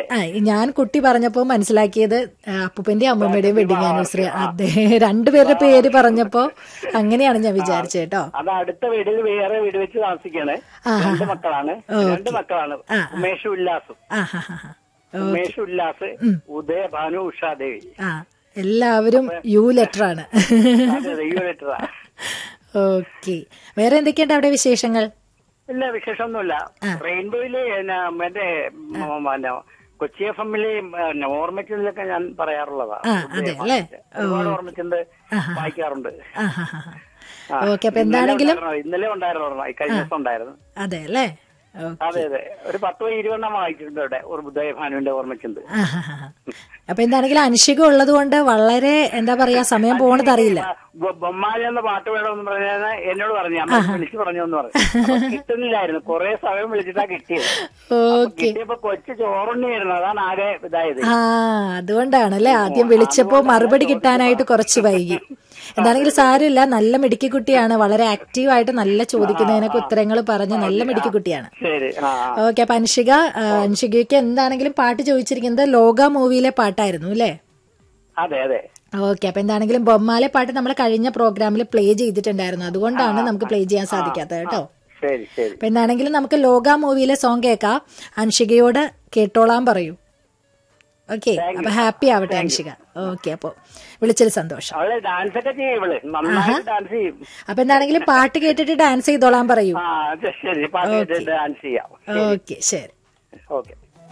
ആ ഞാൻ കുട്ടി പറഞ്ഞപ്പോ മനസ്സിലാക്കിയത് ആ, അപ്പൂപ്പന്റെയും അമ്മൂമ്മയുടെയും വെഡിങ് ആനിവേഴ്സറി അതെ രണ്ടുപേരുടെ പേര് പറഞ്ഞപ്പോ അങ്ങനെയാണ് ഞാൻ വിചാരിച്ചത് കേട്ടോ അത് അടുത്ത വീട്ടിൽ വേറെ വീട് വെച്ച് താമസിക്കാണ് രണ്ട് മക്കളാണ് രണ്ട് മക്കളാണ് ഉമേഷ് ഉല്ലാസും ആ ഹാ ഹാ ഹാ ഉമേഷ് ഉല്ലാസ് ഉദയ ഭാനു ഉഷാദേവി ആ എല്ലാവരും യു ലെറ്റർ ആണ് അതെ അതെ ഈ ലെറ്ററാ ഓക്കെ വേറെ എന്തൊക്കെയുണ്ട് അവിടെ വിശേഷങ്ങൾ ഇല്ല വിശേഷമൊന്നുമില്ല റെയിൻബോയില് എന്നാ മറ്റേ മ- പിന്നെ കൊച്ചി എഫ് എമ്മില് ഓർമ്മിച്ചതിലൊക്കെ ഞാൻ പറയാറുള്ളതാ ആ അതെ അല്ലേ ഒരുപാട് ഓർമ്മിച്ചത് വായിക്കാറുണ്ട് ആ ഹാ ഹാ ഓക്കെ അപ്പൊ എന്താണെങ്കിലും ഉണ്ടായിരുന്നു, ഇന്നലെ ഉണ്ടായിരുന്നു ഒരെണ്ണം. ഈ കഴിഞ്ഞ ദിവസം ഉണ്ടായിരുന്നു അതെ അല്ലേ ഓക്കെ അതെ അതെ ഒരു പത്തോ ഇരുപതെണ്ണം വായിച്ചിട്ടുണ്ട് ഇവിടെ ഒരു ബുദ്ധയ ഭാനുവിന്റെ ഓർമ്മിച്ചത് അപ്പൊ എന്താണെങ്കിലും അനുഷിക ഉള്ളത് കൊണ്ട് വളരെ എന്താ പറയാ സമയം പോണത് അറിയില്ല ബൊമ്മാലി എന്ന പാട്ട് വേണമെന്ന് പറഞ്ഞാൽ എന്നോട് പറഞ്ഞു അമ്മ വിളിച്ചു പറഞ്ഞു എന്ന് പറഞ്ഞു അപ്പൊ കിട്ടുന്നില്ലായിരുന്നു കുറെ സമയം വിളിച്ചിട്ടാ കിട്ടിയത് ഓക്കെ കിട്ടിയപ്പോ കൊച്ചു ചോറുണ്ണിയായിരുന്നു അതാണ് ആകെ ഇതായത് ആ അതുകൊണ്ടാണ് അല്ലേ ആദ്യം വിളിച്ചപ്പോ മറുപടി കിട്ടാനായിട്ട് കുറച്ച് വൈകി എന്താണെങ്കിലും സാരമില്ല നല്ല മിടുക്കി കുട്ടിയാണ് വളരെ ആക്റ്റീവായിട്ട് നല്ല ചോദിക്കുന്നതിനൊക്കെ ഉത്തരങ്ങൾ പറഞ്ഞ് നല്ല മിടുക്കി കുട്ടിയാണ് ശരി ആ ആ. ഓക്കെ അപ്പൊ അനുഷിക ആ, അനുഷികയ്ക്ക് എന്താണെങ്കിലും പാട്ട് ചോദിച്ചിരിക്കുന്നത് ലോക മൂവിയിലെ പാട്ടായിരുന്നു അല്ലേ അതെ അതെ ഓക്കെ അപ്പൊ എന്താണെങ്കിലും ബൊമ്മാലെ പാട്ട് നമ്മൾ കഴിഞ്ഞ പ്രോഗ്രാമിൽ പ്ലേ ചെയ്തിട്ടുണ്ടായിരുന്നു അതുകൊണ്ടാണ് നമുക്ക് പ്ലേ ചെയ്യാൻ സാധിക്കാത്തത് കേട്ടോ ശരി ശരി അപ്പൊ എന്താണെങ്കിലും നമുക്ക് ലോക മൂവിയിലെ സോങ് കേൾക്കാം അനുഷികയോട് കേട്ടോളാൻ പറയൂ ഓക്കെ അപ്പൊ ഹാപ്പി ആവട്ടെ അനുഷിക ഓക്കെ അപ്പൊ വിളിച്ചതിൽ സന്തോഷം അവള് ഡാൻസ് ഒക്കെ ചെയ്യും ഇവള് നന്നായിട്ട് ഡാൻസ് ചെയ്യും അപ്പൊ എന്താണെങ്കിലും പാട്ട് കേട്ടിട്ട് ഡാൻസ് ചെയ്തോളാൻ പറയൂ ആ അത് ശരി പാട്ട് കേട്ടിട്ട് ഡാൻസ് ചെയ്യാം ഓക്കെ ശരി okay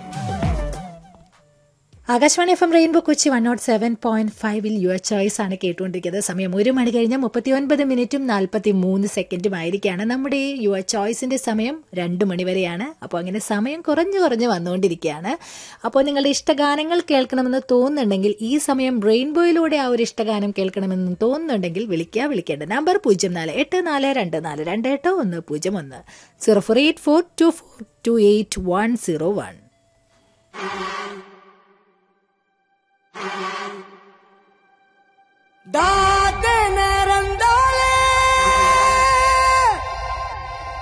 Akashvani F M Rainbow Kochi one nought seven point ഫൈവിൽ യുവർ ചോയ്സ് ആണ് കേട്ടുകൊണ്ടിരിക്കുന്നത് സമയം ഒരു മണി കഴിഞ്ഞ് മുപ്പത്തി ഒൻപത് മിനിറ്റും നാൽപ്പത്തി മൂന്ന് സെക്കൻഡും ആയിരിക്കാണ് നമ്മുടെ ഈ യുവർ ചോയ്സിന്റെ സമയം രണ്ടു മണി വരെയാണ് അപ്പോൾ അങ്ങനെ സമയം കുറഞ്ഞു കുറഞ്ഞ് വന്നുകൊണ്ടിരിക്കുകയാണ് അപ്പോൾ നിങ്ങളുടെ ഇഷ്ടഗാനങ്ങൾ കേൾക്കണമെന്ന് തോന്നുന്നുണ്ടെങ്കിൽ ഈ സമയം റെയിൻബോയിലൂടെ ആ ഒരു ഇഷ്ടഗാനം കേൾക്കണമെന്ന് തോന്നുന്നുണ്ടെങ്കിൽ വിളിക്കുക വിളിക്കേണ്ട നമ്പർ പൂജ്യം നാല് എട്ട് നാല് രണ്ട് നാല് രണ്ട് എട്ട് ഒന്ന് പൂജ്യം ഒന്ന് zero four eight four two four two eight one zero one ഡാ